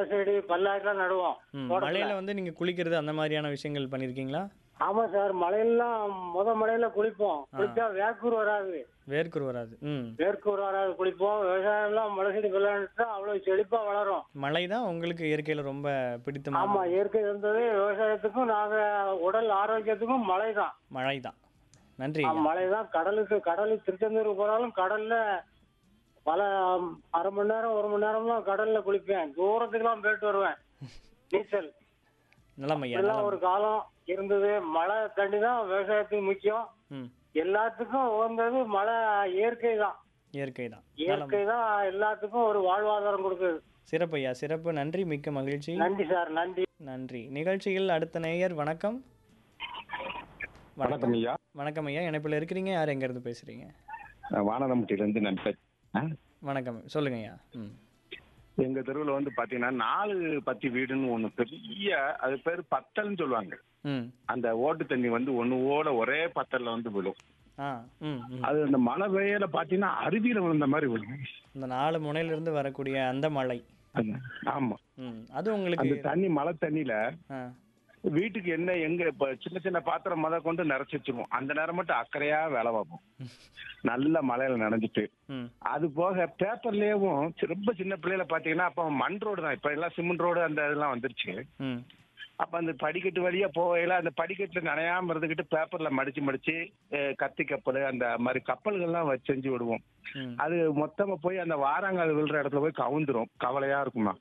வெண்டை செடி பல்லாக்கெல்லாம் நடுவோம் ம் தோட்டத்துல. மழையில வந்து நீங்க குளிக்கிறது அந்த மாதிரியான விஷயங்கள் பண்ணியிருக்கீங்களா ஆமா சார் மழையெல்லாம் முத மழையில குளிப்போம் குளிச்சா வேக்கூர் வராது வேர்க்குரு வராது ம் வேர்க்கூர் வராது குளிப்போம் விவசாயம் எல்லாம் மழை செடி விளையாண்டுட்டா அவ்வளவு செழிப்பா வளரும் மழை தான் உங்களுக்கு இயற்கையில ரொம்ப பிடித்தமான ஆமா இயற்கை இருந்தது விவசாயத்துக்கும் நாங்க உடல் ஆரோக்கியத்துக்கும் மழை தான் மழை தான் நன்றி மழை தான் கடலுக்கு கடலுக்கு திருச்செந்தூர் போனாலும் கடல்ல பல ஆம், அரை மணி நேரம் ஒரு மணி நேரம்லாம் கடல்ல குளிப்பேன் தூரத்துக்குலாம் போயிட்டு வருவேன் நீச்சல் நலமையா இதெல்லாம் ஒரு காலம் இருந்தது மழை தண்ணி தான் விவசாயத்துக்கு முக்கியம் ம் எல்லாத்துக்கும் உகந்தது மழை இயற்கை தான் இயற்கை தான் இயற்கை தான் எல்லாத்துக்கும் ஒரு வாழ்வாதாரம் கொடுக்குது சிறப்பு ஐயா சிறப்பு நன்றி மிக்க மகிழ்ச்சி நன்றி சார் நன்றி நன்றி நிகழ்ச்சியில் அடுத்த நேயர் வணக்கம் வணக்கம் ஐயா வணக்கம் ஐயா இணைப்பில் இருக்கிறீங்க யார் எங்கேருந்து பேசுறீங்க வானரம்பட்டியிலேருந்து நான் பேசுறேன் வணக்கம் சொல்லுங்க ஐயா ம் எங்க தெருவில் வந்து பாத்தீங்கன்னா நாலு பத்தி வீடுன்னு ஒண்ணு பெரிய அது பேர் பத்தல்னு சொல்லுவாங்க ம் அந்த ஓட்டு தண்ணி வந்து ஒண்ணு ஓட ஒரே பத்தல்ல வந்து விழும் ஆ ம் ம் அது அந்த மழை பெய்யல பாத்தீங்கன்னா அருவியில விழுந்த மாதிரி விழும் இந்த நாலு முனையிலிருந்து வரக்கூடிய அந்த மழை அது- ஆமா ம் அது உங்களுக்கு அந்த தண்ணி மழை தண்ணியில ஆ வீட்டுக்கு என்ன எங்க இப்ப சின்ன சின்ன பாத்திரம் முத கொண்டு நிறைச்சு வச்சிருவோம் அந்த நேரம் மட்டும் அக்கறையா வேலை பார்ப்போம் நல்ல மழையில நனைஞ்சிட்டு ம் அது போக பேப்பர்லயும் ரொம்ப சின்ன பிள்ளைல பாத்தீங்கன்னா அப்ப மண் ரோடு தான் இப்ப எல்லாம் சிமெண்ட் ரோடு அந்த இதெல்லாம் வந்துருச்சு ம் அப்ப அந்த படிக்கட்டு வழியா போகையில அந்த படிக்கட்டுல நனையாம இருந்துகிட்டு பேப்பர்ல மடிச்சு மடிச்சு அஹ், கத்தி கப்பல் அந்த மாதிரி கப்பல்கள்லாம் வச்சு செஞ்சு விடுவோம் ம் அது மொத்தமா போய் அந்த வாராங்கால் விழுற இடத்துல போய் கவுந்துரும் கவலையா இருக்குமா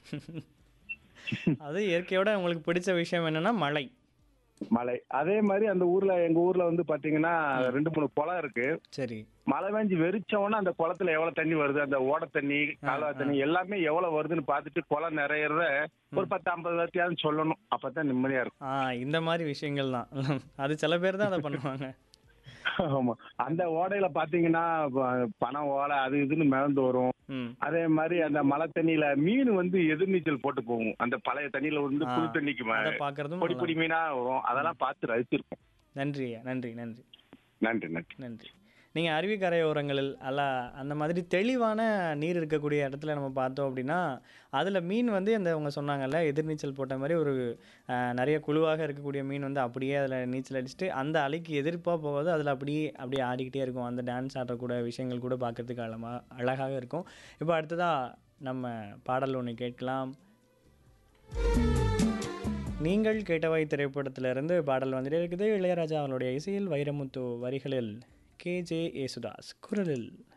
அது இயற்கையோட உங்களுக்கு பிடிச்ச விஷயம் என்னன்னா மழை மழை அதே மாதிரி அந்த ஊர்ல எங்க ஊர்ல வந்து பாத்தீங்கன்னா ரெண்டு மூணு குளம் இருக்கு சரி மழை பெஞ்சு வெறிச்சோன்னா அந்த குளத்துல எவ்வளவு தண்ணி வருது அந்த ஓட தண்ணி கால்வா தண்ணி எல்லாமே எவ்வளவு வருதுன்னு பார்த்துட்டு குளம் நிறையறத ஒரு பத்து ஐம்பது வார்த்தையாவது சொல்லணும் அப்பதான் நிம்மதியா இருக்கும் ஆ இந்த மாதிரி விஷயங்கள் தான் அது சில பேர் தான் அதை பண்ணுவாங்க ஆமா அந்த ஓடையில பாத்தீங்கன்னா ப- பணம் ஓலை அது இதுன்னு மிதந்து வரும் ம் அதே மாதிரி அந்த மழை தண்ணியில மீன் வந்து எதிர்நீச்சல் போட்டு போகும் அந்த பழைய தண்ணியில வந்து ஆ, புது தண்ணிக்கு ம- அதை பார்க்கறதும் பொடி நல்லா- பொடி மீனா வரும் அதெல்லாம் பார்த்து ரசிச்சிருக்கோம் நன்றி ஐயா நன்றி நன்றி நன்றி நன்றி நன்றி நீங்கள் அருவிக்கரையோரங்களில் அல்ல அந்த மாதிரி தெளிவான நீர் இருக்கக்கூடிய இடத்துல நம்ம பார்த்தோம் அப்படின்னா அதில் மீன் வந்து அந்த அவங்க சொன்னாங்கல்ல எதிர்நீச்சல் போட்ட மாதிரி ஒரு அஹ், நிறைய குழுவாக இருக்கக்கூடிய மீன் வந்து அப்படியே அதில் நீச்சல் அடிச்சுட்டு அந்த அலைக்கு எதிர்ப்பாக போகாது அதில் அப்படியே அப்படியே ஆடிக்கிட்டே இருக்கும் அந்த டான்ஸ் ஆடக்கூடிய விஷயங்கள் கூட பார்க்கறதுக்கு அழமா அழகாக இருக்கும் இப்போ அடுத்ததாக நம்ம பாடல் ஒன்று கேட்கலாம் நீங்கள் கேட்டவை திரைப்படத்திலிருந்து பாடல் வந்துட்டே இருக்குது இளையராஜா அவருடைய இசையில் வைரமுத்து வரிகளில் கே ஜே ஏசுதாஸ் குரலில்